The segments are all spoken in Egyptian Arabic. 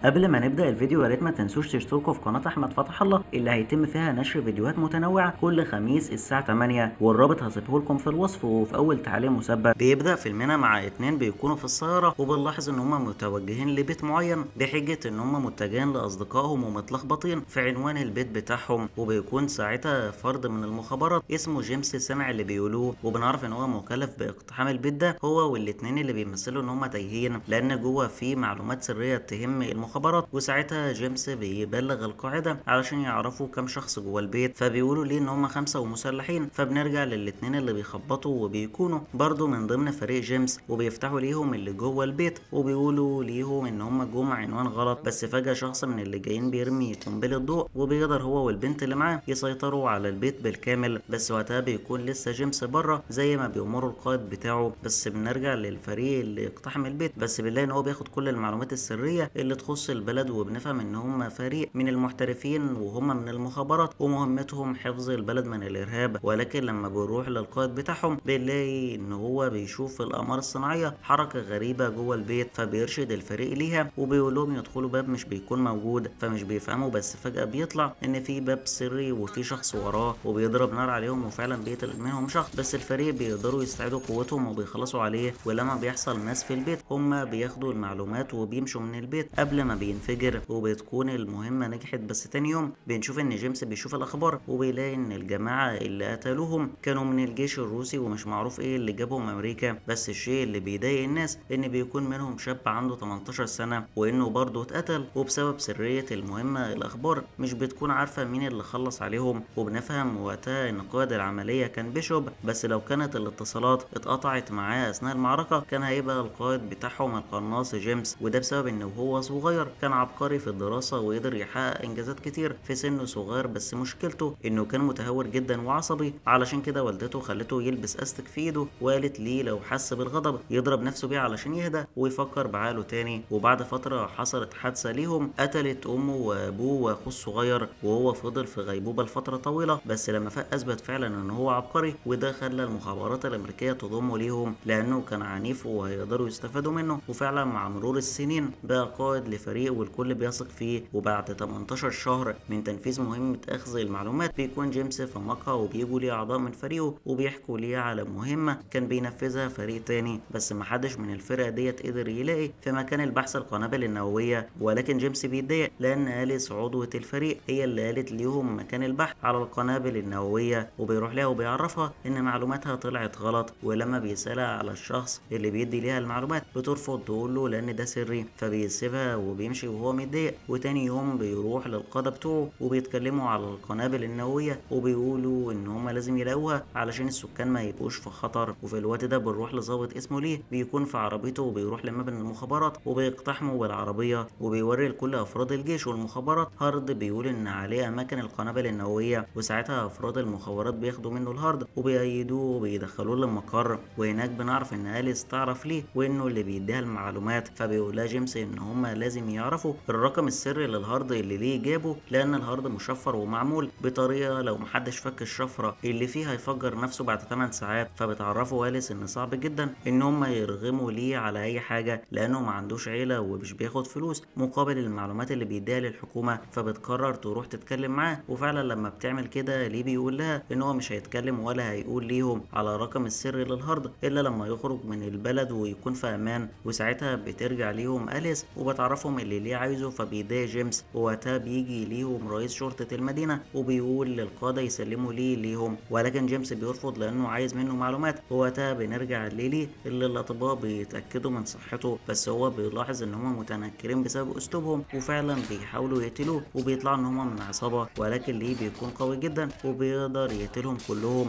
قبل ما نبدا الفيديو يا ريت ما تنسوش تشتركوا في قناه احمد فتح الله اللي هيتم فيها نشر فيديوهات متنوعه كل خميس الساعه 8 والرابط هسيبه لكم في الوصف وفي اول تعليق مسبب بيبدا فيلمنا مع اتنين بيكونوا في السياره وبنلاحظ ان هم متوجهين لبيت معين بحجه ان هم متجهين لاصدقائهم ومتلخبطين في عنوان البيت بتاعهم وبيكون ساعتها فرد من المخابرات اسمه جيمس سمع اللي بيقولوه وبنعرف ان هو مكلف باقتحام البيت ده هو والاتنين اللي بيمثلوا ان هم تايهين لان جوه في معلومات سريه تهم المخابرات وساعتها جيمس بيبلغ القاعده علشان يعرفوا كام شخص جوه البيت فبيقولوا ليه ان هم خمسه ومسلحين فبنرجع للاتنين اللي بيخبطوا وبيكونوا برضو من ضمن فريق جيمس وبيفتحوا ليهم اللي جوه البيت وبيقولوا ليهم ان هم جم عنوان غلط بس فجاه شخص من اللي جايين بيرمي قنبله ضوء وبيقدر هو والبنت اللي معاه يسيطروا على البيت بالكامل بس وقتها بيكون لسه جيمس بره زي ما بيأمروا القائد بتاعه بس بنرجع للفريق اللي اقتحم البيت بس بنلاقي ان هو بياخد كل المعلومات السريه اللي تخص البلد وبنفهم ان هم فريق من المحترفين وهم من المخابرات ومهمتهم حفظ البلد من الارهاب ولكن لما بنروح للقائد بتاعهم بنلاقي ان هو بيشوف الاقمار الصناعيه حركه غريبه جوه البيت فبيرشد الفريق ليها وبيقول لهم يدخلوا باب مش بيكون موجود فمش بيفهموا بس فجاه بيطلع ان في باب سري وفي شخص وراه وبيضرب نار عليهم وفعلا بيقتل منهم شخص بس الفريق بيقدروا يستعيدوا قوتهم وبيخلصوا عليه ولما بيحصل ماس في البيت هم بياخدوا المعلومات وبيمشوا من البيت قبل ما بينفجر وبتكون المهمة نجحت بس تاني يوم بنشوف ان جيمس بيشوف الاخبار وبيلاقي ان الجماعة اللي قتلوهم كانوا من الجيش الروسي ومش معروف ايه اللي جابهم امريكا بس الشيء اللي بيضايق الناس ان بيكون منهم شاب عنده 18 سنة وانه برضه اتقتل وبسبب سرية المهمة الاخبار مش بتكون عارفة مين اللي خلص عليهم وبنفهم وقتها ان قائد العملية كان بيشوب بس لو كانت الاتصالات اتقطعت معاه اثناء المعركة كان هيبقى القائد بتاعهم القناص جيمس وده بسبب انه هو صغير كان عبقري في الدراسة وقدر يحقق انجازات كتير في سن صغير بس مشكلته انه كان متهور جدا وعصبي علشان كده والدته خلته يلبس استك في ايده وقالت ليه لو حس بالغضب يضرب نفسه بيه علشان يهدى ويفكر بعقله تاني وبعد فترة حصلت حادثة ليهم قتلت امه وابوه واخوه الصغير وهو فضل في غيبوبة لفترة طويلة بس لما فاق اثبت فعلا ان هو عبقري وده خلى المخابرات الامريكية تضمه ليهم لانه كان عنيف وهيقدروا يستفادوا منه وفعلا مع مرور السنين بقى قائد لفريق والكل بيثق فيه وبعد 18 شهر من تنفيذ مهمة اخذ المعلومات بيكون جيمس في مقهى وبيجوا ليه اعضاء من فريقه وبيحكوا ليه على مهمة كان بينفذها فريق تاني بس محدش من الفرقة ديت قدر يلاقي في مكان البحث القنابل النووية ولكن جيمس بيتضايق لان أليس عضوة الفريق هي اللي قالت ليهم مكان البحث على القنابل النووية وبيروح لها وبيعرفها ان معلوماتها طلعت غلط ولما بيسألها على الشخص اللي بيدي ليها المعلومات بترفض تقول له لان ده سري فبيسيبها وبيمشي وهو متضايق وتاني يوم بيروح للقادة بتوعه وبيتكلموا على القنابل النووية وبيقولوا ان هما لازم يلاقوها علشان السكان ما يبقوش في خطر وفي الوقت ده بنروح لظابط اسمه ليه بيكون في عربيته وبيروح لمبنى المخابرات وبيقتحموا بالعربية وبيوري لكل افراد الجيش والمخابرات هارد بيقول ان عليه اماكن القنابل النووية وساعتها افراد المخابرات بياخدوا منه الهارد وبيأيدوه وبيدخلوه للمقر وهناك بنعرف ان اليس تعرف ليه وانه اللي بيديها المعلومات فبيقول لها جيمس ان هما لازم يعرفوا الرقم السري للهارد اللي ليه جابه لان الهارد مشفر ومعمول بطريقه لو محدش فك الشفره اللي فيه هيفجر نفسه بعد 8 ساعات فبتعرفوا اليس ان صعب جدا ان هما يرغموا ليه على اي حاجه لانه ما عندوش عيله ومش بياخد فلوس مقابل المعلومات اللي بيديها للحكومه فبتقرر تروح تتكلم معاه وفعلا لما بتعمل كده ليه بيقول لها ان هو مش هيتكلم ولا هيقول ليهم على الرقم السري للهارد الا لما يخرج من البلد ويكون في امان وساعتها بترجع ليهم اليس وبتعرفهم اللي ليه عايزه فبيضايق جيمس ووقتها بيجي ليهم رئيس شرطه المدينه وبيقول للقاده يسلموا ليه ليهم ولكن جيمس بيرفض لانه عايز منه معلومات ووقتها بنرجع لليه اللي الاطباء بيتاكدوا من صحته بس هو بيلاحظ ان هم متنكرين بسبب اسلوبهم وفعلا بيحاولوا يقتلوه وبيطلع ان هم من عصابه ولكن ليه بيكون قوي جدا وبيقدر يقتلهم كلهم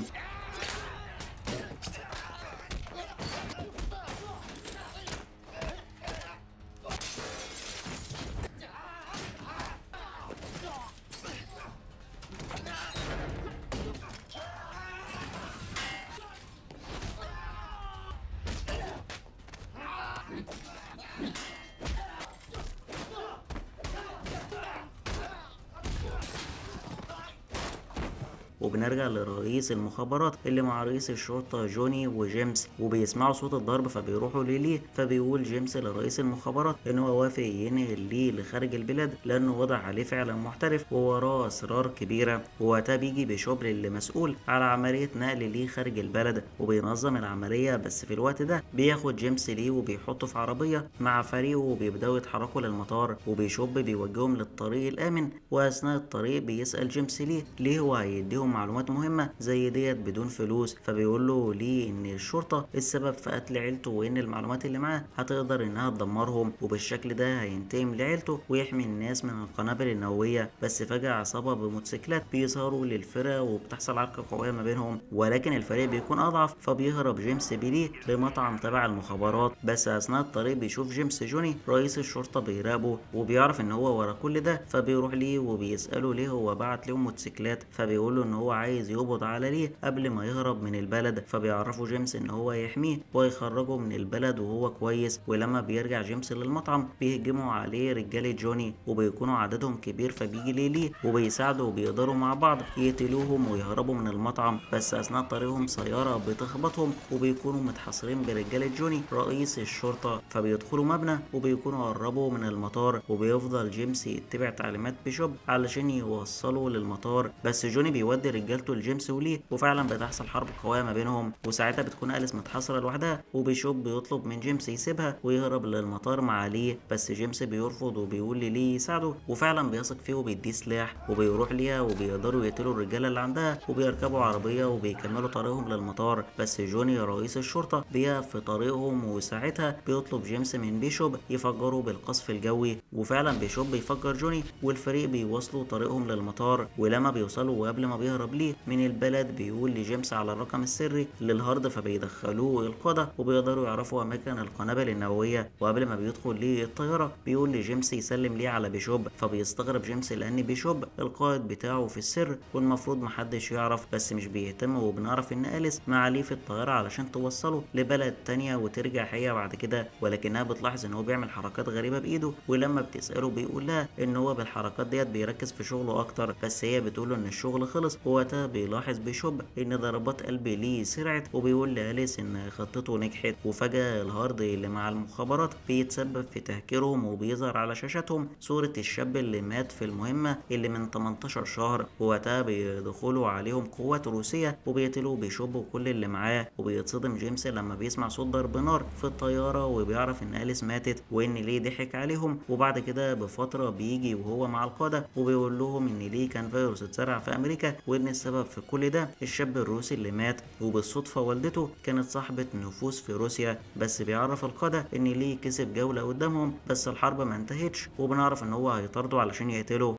وبنرجع لرئيس المخابرات اللي مع رئيس الشرطة جوني وجيمس وبيسمعوا صوت الضرب فبيروحوا لليه فبيقول جيمس لرئيس المخابرات ان هو وافق ينقل ليه لخارج البلاد لانه وضع عليه فعلا محترف ووراه اسرار كبيرة ووقتها بيجي بشبل اللي مسؤول على عملية نقل ليه خارج البلد وبينظم العملية بس في الوقت ده بياخد جيمس ليه وبيحطه في عربية مع فريقه وبيبدأوا يتحركوا للمطار وبيشوب بيوجههم للطريق الآمن وأثناء الطريق بيسأل جيمس ليه ليه هو هيديهم معلومات مهمة زي ديت بدون فلوس فبيقول له ليه إن الشرطة السبب في قتل عيلته وإن المعلومات اللي معاه هتقدر إنها تدمرهم وبالشكل ده هينتقم لعيلته ويحمي الناس من القنابل النووية بس فجأة عصابة بموتوسيكلات بيظهروا للفرقة وبتحصل عركة قوية ما بينهم ولكن الفريق بيكون أضعف فبيهرب جيمس بيليه لمطعم تبع المخابرات بس أثناء الطريق بيشوف جيمس جوني رئيس الشرطة بيراقبه وبيعرف إن هو ورا كل ده فبيروح ليه وبيسأله ليه هو بعت لهم موتوسيكلات فبيقول له إن هو عايز يقبض على ليه قبل ما يهرب من البلد فبيعرفوا جيمس إن هو يحميه ويخرجه من البلد وهو كويس ولما بيرجع جيمس للمطعم بيهجموا عليه رجالة جوني وبيكونوا عددهم كبير فبيجي ليه ليه وبيساعدوا وبيقدروا مع بعض يقتلوهم ويهربوا من المطعم بس أثناء طريقهم سيارة بتخبطهم وبيكونوا متحاصرين برجالة جوني رئيس الشرطة فبيدخلوا مبنى وبيكونوا قربوا من المطار وبيفضل جيمس يتبع تعليمات بيشوب علشان يوصلوا للمطار بس جوني بيودي رجالته لجيمس وليه وفعلا بتحصل حرب قوية ما بينهم وساعتها بتكون أليس متحاصرة لوحدها وبيشوب بيطلب من جيمس يسيبها ويهرب للمطار مع ليه بس جيمس بيرفض وبيقول ليه يساعده وفعلا بيثق فيه وبيديه سلاح وبيروح ليها وبيقدروا يقتلوا الرجالة اللي عندها وبيركبوا عربية وبيكملوا طريقهم للمطار بس جوني رئيس الشرطة بيقف في طريقهم وساعتها بيطلب جيمس من بيشوب يفجروا بالقصف الجوي وفعلا بيشوب بيفجر جوني والفريق بيواصلوا طريقهم للمطار ولما بيوصلوا وقبل ما بيهرب ليه من البلد بيقول لجيمس على الرقم السري للهارد فبيدخلوه القادة وبيقدروا يعرفوا أماكن القنابل النووية وقبل ما بيدخل ليه الطيارة بيقول لجيمس يسلم ليه على بيشوب فبيستغرب جيمس لأن بيشوب القائد بتاعه في السر والمفروض محدش يعرف بس مش بيهتم وبنعرف إن أليس مع ليه في الطيارة علشان توصله لبلد تانية وترجع هي بعد كده ولكنها بتلاحظ إن هو بيعمل حركات غريبة بإيده ولما بتسأله بيقول لها إن هو بالحركات ديت بيركز في شغله أكتر بس هي بتقول له إن الشغل خلص ووقتها بيلاحظ بيشوب إن ضربات قلب ليه سرعت وبيقول لأليس إن خطته نجحت وفجأة الهارد اللي مع المخابرات بيتسبب في تهكيرهم وبيظهر على شاشاتهم صورة الشاب اللي مات في المهمة اللي من 18 شهر ووقتها بيدخلوا عليهم قوات روسية وبيقتلوا بيشوب كل اللي معاه وبيتصدم جيمس لما بيسمع صوت ضرب نار في الطيارة وبيعرف إن أليس ماتت وإن ليه ضحك عليهم وبعد كده بفترة بيجي وهو مع القادة وبيقول لهم إن ليه كان فيروس اتزرع في أمريكا وإن السبب في كل ده الشاب الروسي اللي مات وبالصدفة والدته كانت صاحبة نفوذ في روسيا بس بيعرف القادة إن ليه كسب جولة قدامهم بس الحرب ما انتهتش وبنعرف إن هو هيطارده علشان يقتله